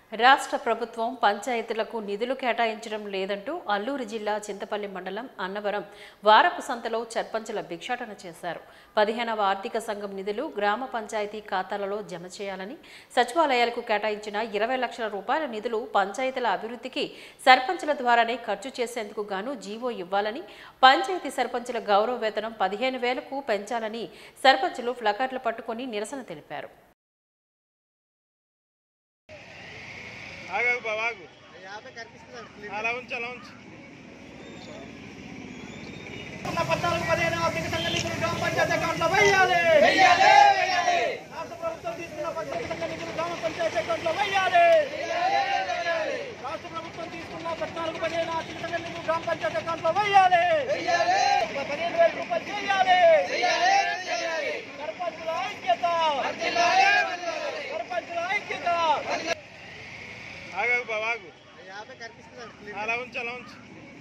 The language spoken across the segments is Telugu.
రాష్ట్ర ప్రభుత్వం పంచాయతీలకు నిధులు కేటాయించడం లేదంటూ అల్లూరు జిల్లా చింతపల్లి మండలం అన్నవరం వారపు సంతలో సర్పంచుల భిక్షాటన చేశారు పదిహేనవ ఆర్థిక సంఘం నిధులు గ్రామ పంచాయతీ ఖాతాలలో జమ చేయాలని సచివాలయాలకు కేటాయించిన ఇరవై లక్షల రూపాయల నిధులు పంచాయతీల అభివృద్ధికి సర్పంచుల ద్వారానే ఖర్చు చేసేందుకు గాను జీవో ఇవ్వాలని పంచాయతీ సర్పంచుల గౌరవ వేతనం పదిహేను వేలకు పెంచాలని సర్పంచులు ప్లకార్డులు పట్టుకొని నిరసన తెలిపారు ఆగాగు బావ ఆగు అలా ఉంచు అలా ఉంచు ఉన్న పద్నాలుగు పదిహేను ఆర్థిక సంఘ నిధులు గ్రామ పంచాయతీ అకౌంట్లో వేయాలి రాష్ట్ర ప్రభుత్వం తీసుకున్న పద్నాలుగు సంఘ నిధులు గ్రామ పంచాయతీ అకౌంట్లో వేయాలి రాష్ట్ర ప్రభుత్వం తీసుకున్న పద్నాలుగు పదిహేను ఆర్థిక సంఘ నిధులు గ్రామ పంచాయతీ అకౌంట్లో వేయాలి పదిహేను వేల రూపాయలు చేయాలి సర్పంచుల ఐక్యత సర్పంచుల ఐక్యత ఆగాగు బావ ఆగు అలా ఉంచు అలా ఉంచు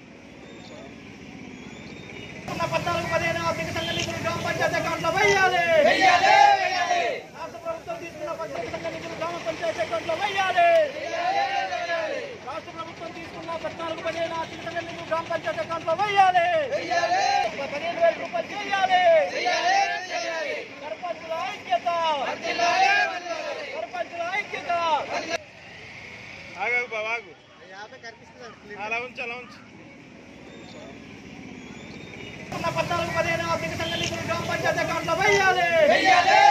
ఉన్న పద్నాలుగు పదిహేను ఆర్థిక సంఘ నిధులు గ్రామ పంచాయతీ అకౌంట్లో వేయాలి రాష్ట్ర ప్రభుత్వం తీసుకున్న పద్నాలుగు సంఘ నిధులు గ్రామ పంచాయతీ అకౌంట్లో వేయాలి రాష్ట్ర ప్రభుత్వం తీసుకున్న పద్నాలుగు పదిహేను ఆర్థిక సంఘ నిధులు గ్రామ పంచాయతీ అకౌంట్లో వేయాలి పదిహేను వేల రూపాయలు చేయాలి సర్పంచుల ఐక్యత సర్పంచుల ఐక్యత ఆగాగు బావ ఆగు అలా ఉంచు అలా ఉంచు ఉన్న పద్నాలుగు పదిహేను ఆర్థిక సంఘ నిధులు గ్రామ పంచాయతీ అకౌంట్లో వేయాలి